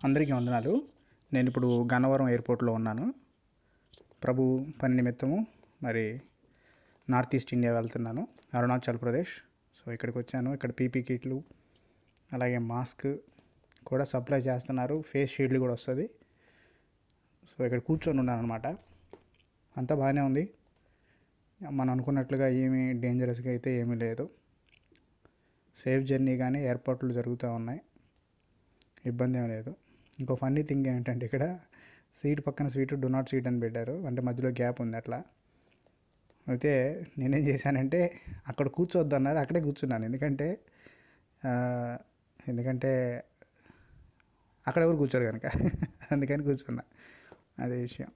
అందరికీ వందనాలు నేను ఇప్పుడు గన్నవరం ఎయిర్పోర్ట్లో ఉన్నాను ప్రభు పని నిమిత్తము మరి నార్త్ ఈస్ట్ ఇండియా వెళ్తున్నాను అరుణాచల్ ప్రదేశ్ సో ఇక్కడికి వచ్చాను ఇక్కడ పీపీ కిట్లు అలాగే మాస్క్ కూడా సప్లై చేస్తున్నారు ఫేస్ షీల్డ్ కూడా వస్తుంది సో ఇక్కడ కూర్చొని ఉన్నాను అనమాట అంతా బాగానే ఉంది మనం అనుకున్నట్లుగా ఏమీ డేంజరస్గా అయితే ఏమీ లేదు సేఫ్ జర్నీ కానీ ఎయిర్పోర్ట్లు జరుగుతూ ఉన్నాయి ఇబ్బంది ఏం లేదు ఇంకో ఫన్నీ థింగ్ ఏంటంటే ఇక్కడ సీట్ పక్కన సీట్ డు నాట్ సీట్ అని పెట్టారు అంటే మధ్యలో గ్యాప్ ఉంది అట్లా అయితే నేనేం చేశానంటే అక్కడ కూర్చోవద్దు అన్నారు అక్కడే కూర్చున్నాను ఎందుకంటే ఆ, ఎందుకంటే అక్కడ ఎవరు కూర్చోరు కనుక అందుకని కూర్చున్నా అదే విషయం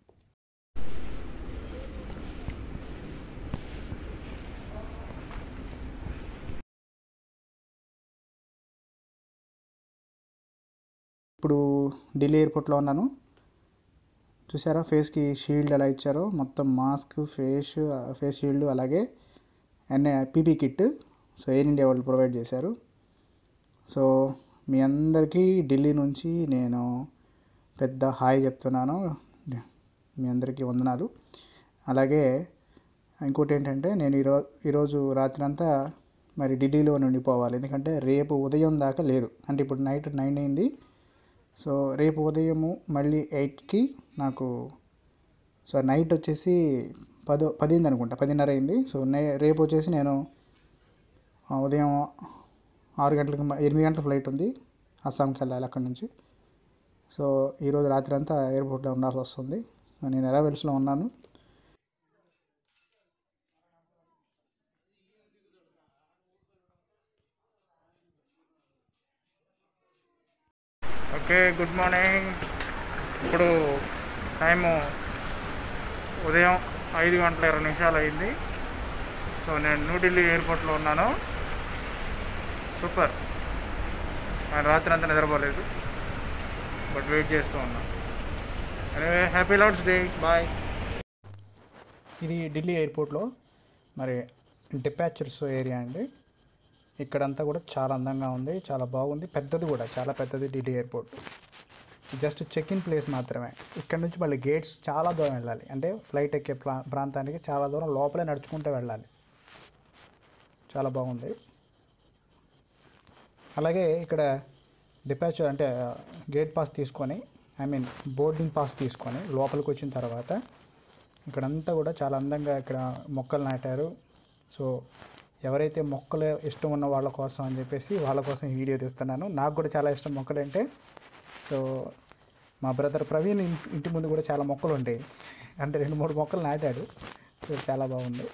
ఇప్పుడు ఢిల్లీ ఎయిర్పోర్ట్లో ఉన్నాను చూసారా ఫేస్కి షీల్డ్ ఎలా ఇచ్చారో మొత్తం మాస్క్ ఫేస్ ఫేస్ షీల్డ్ అలాగే ఎన్ఏ PP kit so Air India వాళ్ళు ప్రొవైడ్ చేశారు సో మీ అందరికీ ఢిల్లీ నుంచి నేను పెద్ద హాయ్ చెప్తున్నాను మీ అందరికీ వందనాలు అలాగే ఇంకోటి ఏంటంటే నేను ఈరోజు ఈరోజు రాత్రి అంతా మరి ఢిల్లీలో ఉండిపోవాలి ఎందుకంటే రేపు ఉదయం దాకా లేదు అంటే ఇప్పుడు నైట్ నైన్ అయింది సో రేపు ఉదయము మళ్ళీ ఎయిట్కి నాకు సో నైట్ వచ్చేసి పదో పదింది అనుకుంటా పదిన్నర అయింది సో నే రేపు వచ్చేసి నేను ఆ, ఉదయం ఆరు గంటలకు మ- ఎనిమిది గంటల ఫ్లైట్ ఉంది అస్సాంకి వెళ్ళాలి అక్కడి నుంచి సో ఈరోజు రాత్రి అంతా ఎయిర్పోర్ట్లో ఉండాల్సి వస్తుంది నేను ఎరావెల్స్లో ఉన్నాను ఓకే గుడ్ మార్నింగ్ ఇప్పుడు టైము ఉదయం ఐదు గంటల ఇరవై నిమిషాలు అయింది సో నేను న్యూఢిల్లీ ఎయిర్పోర్ట్లో ఉన్నాను సూపర్ నేను రాత్రి అంతా నిద్రపోలేదు బట్ వెయిట్ చేస్తూ ఉన్నాను anyway happy Lord's day bye ఇది ఢిల్లీ ఎయిర్పోర్ట్లో మరి డిపాచర్స్ ఏరియా అండి ఇక్కడంతా కూడా చాలా అందంగా ఉంది చాలా బాగుంది పెద్దది కూడా చాలా పెద్దది Delhi airport just check in place మాత్రమే ఇక్కడ నుంచి మళ్ళీ గేట్స్ చాలా దూరం వెళ్ళాలి అంటే ఫ్లైట్ ఎక్కే ప్రా ప్రాంతానికి చాలా దూరం లోపలే నడుచుకుంటూ వెళ్ళాలి చాలా బాగుంది అలాగే ఇక్కడ డిపాచర్ అంటే గేట్ పాస్ తీసుకొని ఐ మీన్ బోర్డింగ్ పాస్ తీసుకొని లోపలికి వచ్చిన తర్వాత ఇక్కడంతా కూడా చాలా అందంగా ఇక్కడ మొక్కలు నాటారు సో ఎవరైతే మొక్కలు ఇష్టం ఉన్న వాళ్ళ కోసం అని చెప్పేసి వాళ్ళ కోసం ఈ వీడియో తీస్తున్నాను నాకు కూడా చాలా ఇష్టం మొక్కలు అంటే సో మా బ్రదర్ ప్రవీణ్ ఇన్- ఇంటి ముందు కూడా చాలా మొక్కలు ఉంటాయి అంటే రెండు మూడు మొక్కలు నాటాడు సో చాలా బాగుంది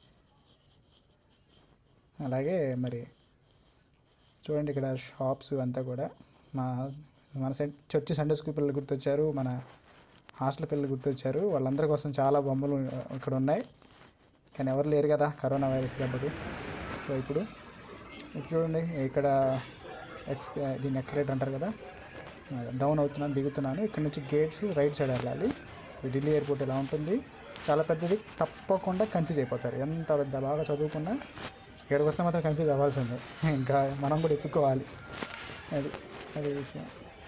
అలాగే మరి చూడండి ఇక్కడ షాప్స్ అంతా కూడా మా మన సెంట్ చర్చి సండే స్కూల్ పిల్లలు గుర్తొచ్చారు మన హాస్టల్ పిల్లలు గుర్తొచ్చారు వాళ్ళందరి కోసం చాలా బొమ్మలు ఇక్కడ ఉన్నాయి కానీ ఎవరు లేరు కదా కరోనా వైరస్ దెబ్బకి సో ఇప్పుడు ఇప్పుడు చూడండి ఇక్కడ ఎక్స్ దీన్ని ఎక్సలేటర్ అంటారు కదా డౌన్ అవుతున్నాను దిగుతున్నాను ఇక్కడ నుంచి గేట్స్ రైట్ సైడ్ వెళ్ళాలి ఇది ఢిల్లీ ఎయిర్పోర్ట్ ఇలా ఉంటుంది చాలా పెద్దది తప్పకుండా కన్ఫ్యూజ్ అయిపోతారు ఎంత పెద్ద బాగా చదువుకున్నా ఇక్కడికి వస్తే మాత్రం కన్ఫ్యూజ్ అవ్వాల్సిందే ఇంకా మనం కూడా ఎత్తుక్కోవాలి అది అదే విషయం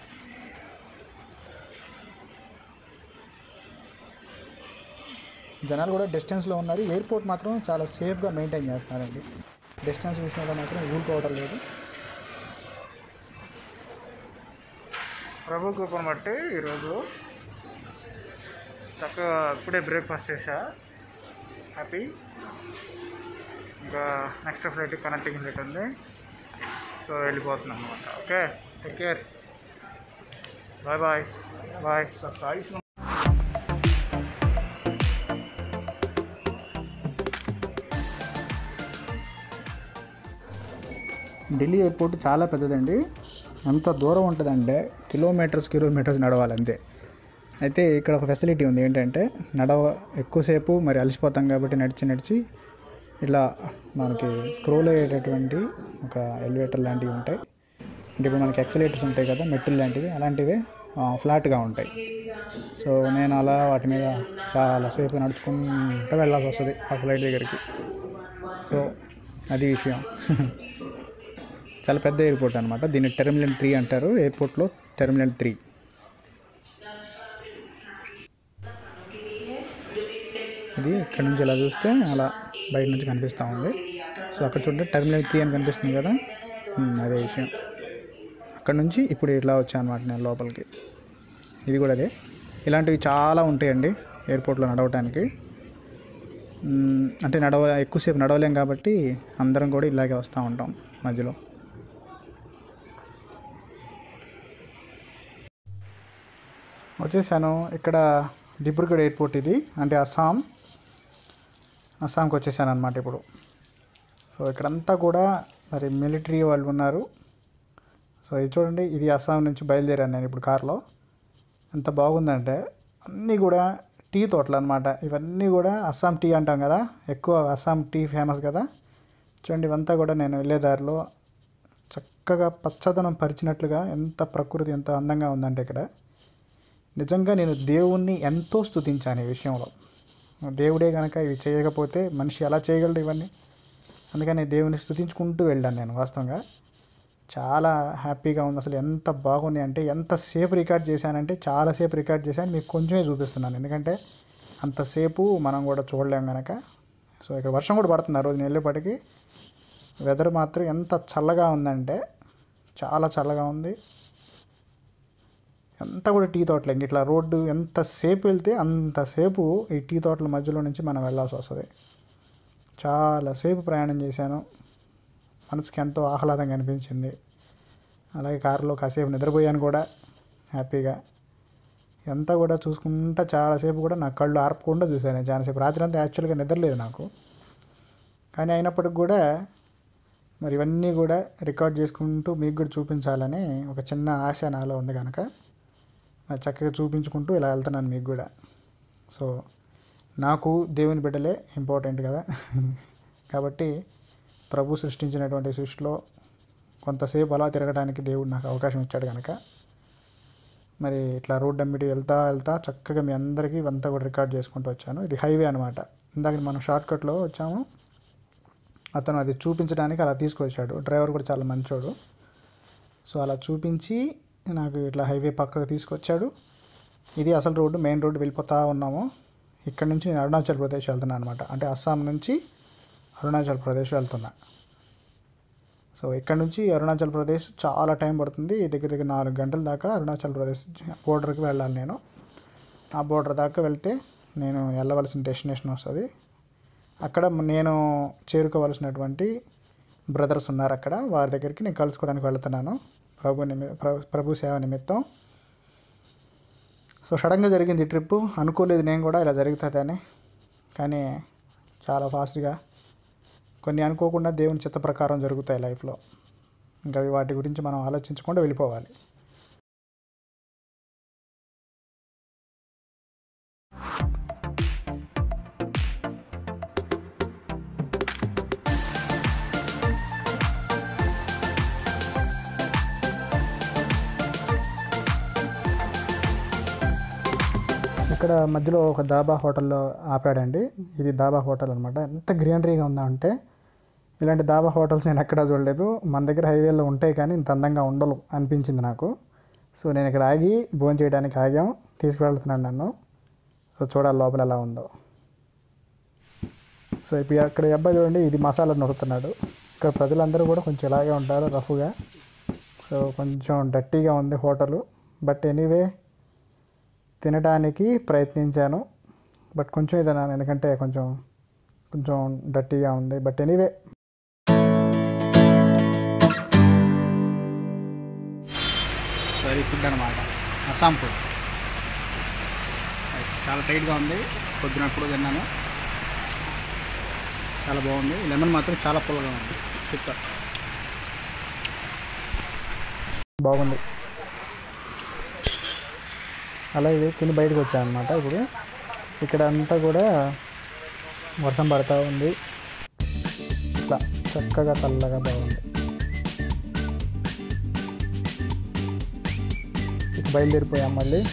జనాలు కూడా డిస్టెన్స్లో ఉన్నారు ఎయిర్పోర్ట్ మాత్రం చాలా సేఫ్గా మెయింటైన్ చేస్తున్నారండి డిస్టెన్స్ విషయంలో మాత్రం ఊరుకోవడం లేదు ప్రభు కృపను బట్టి ఈరోజు చక్కగా ఇప్పుడే బ్రేక్ఫాస్ట్ చేశా హ్యాపీ ఇంకా నెక్స్ట్ ఫ్లైట్ కనెక్టింగ్ ఫ్లైట్ ఉంది సో వెళ్ళిపోతున్నాం అనమాట okay take care bye bye bye Delhi airport చాలా పెద్దదండి ఎంత దూరం ఉంటుందంటే కిలోమీటర్స్ కిలోమీటర్స్ నడవాలి అంతే అయితే ఇక్కడ ఒక ఫెసిలిటీ ఉంది ఏంటంటే నడవ ఎక్కువసేపు మరి అలసిపోతాం కాబట్టి నడిచి నడిచి ఇట్లా మనకి స్క్రోల్ అయ్యేటటువంటి ఒక ఎలివేటర్ లాంటివి ఉంటాయి అంటే ఇప్పుడు మనకి ఎక్సలేటర్స్ ఉంటాయి కదా మెట్టులు లాంటివి అలాంటివి ఫ్లాట్గా ఉంటాయి సో నేను అలా వాటి మీద చాలాసేపు నడుచుకుంటూ వెళ్ళాల్సి వస్తుంది ఆ ఫ్లైట్ దగ్గరికి సో అది విషయం చాలా పెద్ద ఎయిర్పోర్ట్ అనమాట దీన్ని టెర్మినల్ త్రీ అంటారు ఎయిర్పోర్ట్లో టెర్మినల్ త్రీ ఇది ఇక్కడ నుంచి ఇలా చూస్తే అలా బయట నుంచి కనిపిస్తూ ఉంది సో అక్కడ చూడండి టెర్మినల్ త్రీ అని కనిపిస్తుంది కదా ఉమ్, అదే విషయం అక్కడ నుంచి ఇప్పుడు ఇట్లా వచ్చాను అనమాట నేను లోపలికి ఇది కూడా అదే ఇలాంటివి చాలా ఉంటాయండి ఎయిర్పోర్ట్లో నడవటానికి మ్మ్, అంటే నడవ ఎక్కువసేపు నడవలేం కాబట్టి అందరం కూడా ఇలాగే వస్తూ ఉంటాం మధ్యలో వచ్చేసాను ఇక్కడ డిబ్రూగఢ్ ఎయిర్పోర్ట్ ఇది అంటే అస్సాం అస్సాంకి వచ్చేసాను అనమాట ఇప్పుడు సో ఇక్కడంతా కూడా మరి మిలిటరీ వాళ్ళు ఉన్నారు సో ఇది చూడండి ఇది అస్సాం నుంచి బయలుదేరాను నేను ఇప్పుడు కార్లో ఎంత బాగుందంటే అన్నీ కూడా టీ తోటలు అనమాట ఇవన్నీ కూడా అస్సాం టీ అంటాం కదా ఎక్కువ అస్సాం టీ ఫేమస్ కదా చూడండి ఇవంతా కూడా నేను వెళ్ళే దారిలో చక్కగా పచ్చదనం పరిచినట్లుగా ఎంత ప్రకృతి ఎంత అందంగా ఉందంటే ఇక్కడ నిజంగా నేను దేవుణ్ణి ఎంతో స్తుతించాను ఈ విషయంలో దేవుడే కనుక ఇవి చేయకపోతే మనిషి ఎలా చేయగలడు ఇవన్నీ అందుకని దేవుని స్తుతించుకుంటూ వెళ్ళాను నేను వాస్తవంగా చాలా హ్యాపీగా ఉంది అసలు ఎంత బాగుంది అంటే ఎంతసేపు రికార్డ్ చేశానంటే చాలాసేపు రికార్డ్ చేశాను మీకు కొంచెమే చూపిస్తున్నాను ఎందుకంటే అంతసేపు మనం కూడా చూడలేం కనుక సో ఇక్కడ వర్షం కూడా పడుతుంది ఆ రోజు నేను వెళ్ళేపటికి వెదర్ మాత్రం ఎంత చల్లగా ఉందంటే చాలా చల్లగా ఉంది ఎంత కూడా టీ తోటలు ఇంక ఇట్లా రోడ్డు ఎంతసేపు వెళ్తే అంతసేపు ఈ టీ తోటల మధ్యలో నుంచి మనం వెళ్ళాల్సి వస్తుంది చాలాసేపు ప్రయాణం చేశాను మనసుకి ఎంతో ఆహ్లాదంగా అనిపించింది అలాగే కారులో కాసేపు నిద్రపోయాను కూడా హ్యాపీగా ఎంత కూడా చూసుకుంటా చాలాసేపు కూడా నా కళ్ళు ఆర్పకుండా చూశాను నేను చాలాసేపు రాత్రి అంతా యాక్చువల్గా నిద్రలేదు నాకు కానీ అయినప్పటికి కూడా మరి ఇవన్నీ కూడా రికార్డ్ చేసుకుంటూ మీకు కూడా చూపించాలని ఒక చిన్న ఆశ నాలో ఉంది కనుక మరి చక్కగా చూపించుకుంటూ ఇలా వెళ్తున్నాను మీకు కూడా సో నాకు దేవుని బిడ్డలే ఇంపార్టెంట్ కదా కాబట్టి ప్రభు సృష్టించినటువంటి సృష్టిలో కొంతసేపు అలా తిరగడానికి దేవుడు నాకు అవకాశం ఇచ్చాడు కనుక మరి ఇట్లా రోడ్ అమ్మిటి వెళ్తా వెళ్తా చక్కగా మీ అందరికీ ఇవంతా కూడా రికార్డ్ చేసుకుంటూ వచ్చాను ఇది హైవే అనమాట ఇందాక మనం షార్ట్ కట్లో వచ్చాము అతను అది చూపించడానికి అలా తీసుకొచ్చాడు డ్రైవర్ కూడా చాలా మంచోడు సో అలా చూపించి నాకు ఇట్లా హైవే పక్కకు తీసుకొచ్చాడు ఇది అసలు రోడ్డు మెయిన్ రోడ్డు వెళ్ళిపోతా ఉన్నాము ఇక్కడ నుంచి నేను అరుణాచల్ ప్రదేశ్ వెళ్తున్నాను అనమాట అంటే అస్సాం నుంచి అరుణాచల్ ప్రదేశ్ వెళ్తున్నా సో ఇక్కడ నుంచి అరుణాచల్ ప్రదేశ్ చాలా టైం పడుతుంది దగ్గర దగ్గర నాలుగు గంటల దాకా అరుణాచల్ ప్రదేశ్ బోర్డర్కి వెళ్ళాలి నేను ఆ బోర్డర్ దాకా వెళ్తే నేను వెళ్ళవలసిన డెస్టినేషన్ వస్తుంది అక్కడ నేను చేరుకోవలసినటువంటి బ్రదర్స్ ఉన్నారు అక్కడ వారి దగ్గరికి నేను కలుసుకోవడానికి వెళ్తున్నాను ప్రభు నిమి ప్ర- ప్రభు సేవ నిమిత్తం సో సడన్గా జరిగింది ఈ ట్రిప్పు అనుకోలేదు నేను కూడా ఇలా జరుగుతుందని కానీ చాలా ఫాస్ట్గా కొన్ని అనుకోకుండా దేవుని చిత్త ప్రకారం జరుగుతాయి లైఫ్లో ఇంకా అవి వాటి గురించి మనం ఆలోచించకుండా వెళ్ళిపోవాలి ఇక్కడ మధ్యలో ఒక దాబా హోటల్లో ఆపాడండి ఇది దాబా హోటల్ అనమాట ఎంత గ్రీనరీగా ఉందా అంటే ఇలాంటి దాబా హోటల్స్ నేను ఎక్కడా చూడలేదు మన దగ్గర హైవేలో ఉంటాయి కానీ ఇంత అందంగా ఉండవు అనిపించింది నాకు సో నేను ఇక్కడ ఆగి భోజనం చేయడానికి ఆగాం తీసుకువెళ్తున్నాను నన్ను సో చూడాలి లోపల ఎలా ఉందో సో ఇప్పుడు అక్కడ ఈ అబ్బాయి చూడండి ఇది మసాలా నొక్కుతున్నాడు ఇక్కడ ప్రజలందరూ కూడా కొంచెం ఇలాగే ఉంటారు రఫ్గా సో కొంచెం డట్టీగా ఉంది హోటలు బట్ ఎనీవే తినడానికి ప్రయత్నించాను బట్ కొంచెం తిన్నాను ఎందుకంటే కొంచెం కొంచెం డట్టీగా ఉంది బట్ ఎనీవే సారీ ఫుడ్ అనమాట అస్సాం ఫుడ్ చాలా టైట్గా ఉంది పొద్దునప్పుడు తిన్నాను చాలా బాగుంది లెమన్ మాత్రం చాలా పుల్లగా ఉంది సూపర్ బాగుంది అలా ఇది తిని బయటకు వచ్చాను అనమాట ఇప్పుడు ఇక్కడ అంతా కూడా వర్షం పడతా ఉంది ఇట్లా చక్కగా చల్లగా బాగుంది ఇక బయలుదేరిపోయాం మళ్ళీ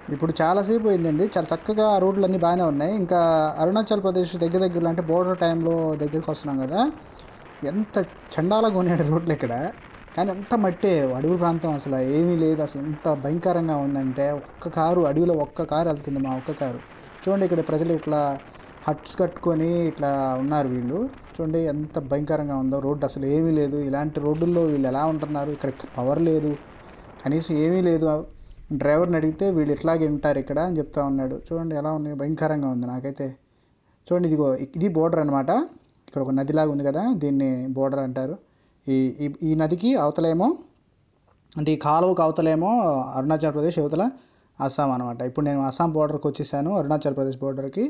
ఇప్పుడు చాలాసేపు అయిందండి చాలా చక్కగా ఆ రోడ్లు అన్నీ బాగానే ఉన్నాయి ఇంకా అరుణాచల్ ప్రదేశ్ దగ్గర దగ్గరలో అంటే బోర్డర్ టైంలో దగ్గరికి వస్తున్నాం కదా ఎంత చండాలంగా ఉన్నాయి రోడ్లు ఇక్కడ కానీ అంత మట్టే అడవి ప్రాంతం అసలు ఏమీ లేదు అసలు ఎంత భయంకరంగా ఉందంటే ఒక్క కారు అడవిలో ఒక్క కారు వెళ్తుంది మా ఒక్క కారు చూడండి ఇక్కడ ప్రజలు ఇట్లా హట్స్ కట్టుకొని ఇట్లా ఉన్నారు వీళ్ళు చూడండి ఎంత భయంకరంగా ఉందో రోడ్డు అసలు ఏమీ లేదు ఇలాంటి రోడ్డుల్లో వీళ్ళు ఎలా ఉంటున్నారు ఇక్కడ పవర్ లేదు కనీసం ఏమీ లేదు డ్రైవర్ని అడిగితే వీళ్ళు ఇట్లాగే ఉంటారు ఇక్కడ అని చెప్తా ఉన్నాడు చూడండి ఎలా ఉంది భయంకరంగా ఉంది నాకైతే చూడండి ఇదిగో ఇది బోర్డర్ అనమాట ఇక్కడ ఒక నదిలాగా ఉంది కదా దీన్ని బోర్డర్ అంటారు ఈ ఈ- ఈ నదికి అవతలేమో అంటే ఈ కాలువకు అవతలేమో అరుణాచల్ ప్రదేశ్ యువతల అస్సాం అనమాట ఇప్పుడు నేను అస్సాం బోర్డర్కి వచ్చేసాను అరుణాచల్ ప్రదేశ్ బోర్డర్కి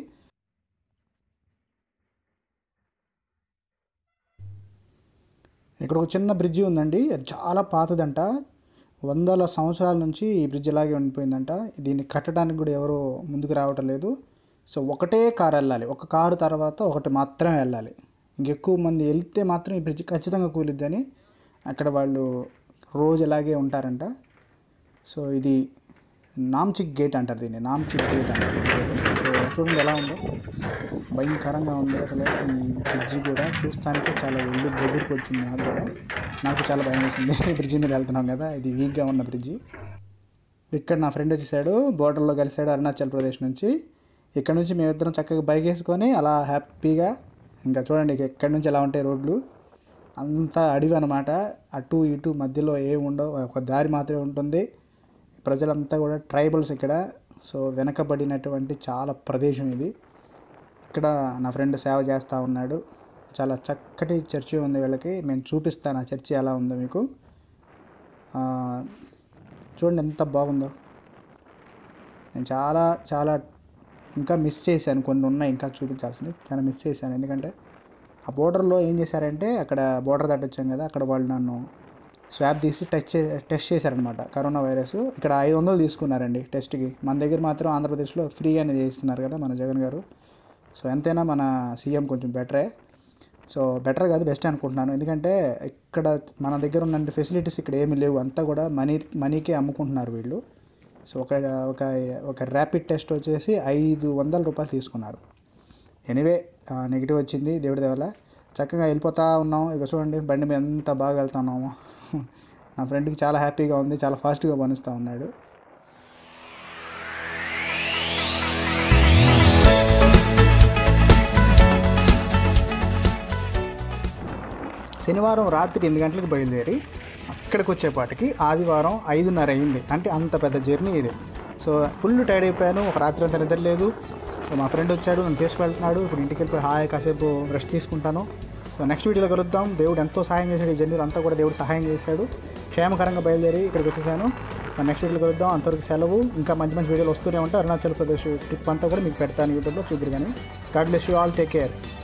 ఇక్కడ ఒక చిన్న బ్రిడ్జి ఉందండి అది చాలా పాతదంట వందల సంవత్సరాల నుంచి ఈ బ్రిడ్జ్ ఇలాగే ఉండిపోయిందంట దీన్ని కట్టడానికి కూడా ఎవరు ముందుకు రావటం లేదు సో ఒకటే కారు వెళ్ళాలి ఒక కారు తర్వాత ఒకటి మాత్రమే వెళ్ళాలి ఇంకెక్కువ మంది వెళ్తే మాత్రం ఈ బ్రిడ్జ్ ఖచ్చితంగా కూలిద్దని అక్కడ వాళ్ళు రోజు ఇలాగే ఉంటారంట సో ఇది నామ్చిక్ గేట్ అంటారు దీన్ని నామ్చిక్ గేట్ అంటారు సో చూడండి ఎలా ఉందో భయంకరంగా ఉంది అసలు ఈ బ్రిడ్జి కూడా చూస్తానికి చాలా ఒళ్ళు బెదిరికి వచ్చింది నాకు కూడా నాకు చాలా భయం వేసింది ఈ బ్రిడ్జి మీద వెళ్తున్నాం కదా ఇది వీక్గా ఉన్న బ్రిడ్జి ఇక్కడ నా ఫ్రెండ్ వచ్చేసాడు బోర్డర్లో కలిసాడు అరుణాచల్ ప్రదేశ్ నుంచి ఇక్కడ నుంచి మేమిద్దరం చక్కగా బైక్ వేసుకొని అలా హ్యాపీగా ఇంకా చూడండి ఇక ఎక్కడి నుంచి ఎలా ఉంటాయి రోడ్లు అంతా అడవి అనమాట అటు ఇటు మధ్యలో ఏమి ఉండవు ఒక దారి మాత్రమే ఉంటుంది ప్రజలంతా కూడా ట్రైబల్స్ ఇక్కడ సో వెనకబడినటువంటి చాలా ప్రదేశం ఇది ఇక్కడ నా ఫ్రెండ్ సేవ చేస్తూ ఉన్నాడు చాలా చక్కటి చర్చి ఉంది వీళ్ళకి నేను చూపిస్తాను ఆ చర్చి ఎలా ఉందో మీకు ఆ, చూడండి ఎంత బాగుందో నేను చాలా చాలా ఇంకా మిస్ చేశాను కొన్ని ఉన్నాయి ఇంకా చూపించాల్సినవి చాలా మిస్ చేశాను ఎందుకంటే ఆ బోర్డర్లో ఏం చేశారంటే అక్కడ బోర్డర్ దాటొచ్చాం కదా అక్కడ వాళ్ళు నన్ను స్వాబ్ తీసి టెస్ట్ చే టెస్ట్ చేశారనమాట కరోనా వైరస్ ఇక్కడ ఐదు వందలు తీసుకున్నారండి టెస్ట్కి మన దగ్గర మాత్రం ఆంధ్రప్రదేశ్లో ఫ్రీగానే చేస్తున్నారు కదా మన జగన్ గారు సో ఎంతైనా మన సీఎం కొంచెం బెటరే సో బెటర్ కాదు బెస్ట్ అనుకుంటున్నాను ఎందుకంటే ఇక్కడ మన దగ్గర ఉన్న ఫెసిలిటీస్ ఇక్కడ ఏమీ లేవు అంతా కూడా మనీ మనీకే అమ్ముకుంటున్నారు వీళ్ళు సో ఒక ఒక ఒక ర్యాపిడ్ టెస్ట్ వచ్చేసి ఐదు వందల రూపాయలు తీసుకున్నారు ఎనీవే నెగిటివ్ వచ్చింది దేవుడి దేవల చక్కగా వెళ్ళిపోతా ఉన్నాం ఇక చూడండి బండి మీద ఎంత బాగా వెళ్తున్నాము నా ఫ్రెండ్కి చాలా హ్యాపీగా ఉంది చాలా ఫాస్ట్గా పనిస్తూ ఉన్నాడు శనివారం రాత్రి ఎనిమిది గంటలకు బయలుదేరి అక్కడికి వచ్చేపాటికి ఆదివారం ఐదున్నర అయింది అంటే అంత పెద్ద జర్నీ ఇది సో ఫుల్ టైర్డ్ అయిపోయాను ఒక రాత్రి అంతా నిద్రలేదు సో మా ఫ్రెండ్ వచ్చాడు నన్ను తీసుకువెళ్తున్నాడు ఇప్పుడు ఇంటికి వెళ్ళిపోయి హాయ్ కాసేపు రెస్ట్ తీసుకుంటాను సో నెక్స్ట్ వీడియోలో కలుద్దాం దేవుడు ఎంతో సహాయం చేశాడు ఈ జర్నీలో అంతా కూడా దేవుడు సహాయం చేశాడు క్షేమకరంగా బయలుదేరి ఇక్కడికి వచ్చేసాను నెక్స్ట్ వీడియోలో కలుద్దాం అంతవరకు సెలవు ఇంకా మంచి మంచి వీడియోలు వస్తూనే ఉంటాయి అరుణాచల్ ప్రదేశ్ ట్రిప్ అంతా కూడా మీకు పెడతాను యూట్యూబ్లో చూద్దరు కానీ God bless you all take care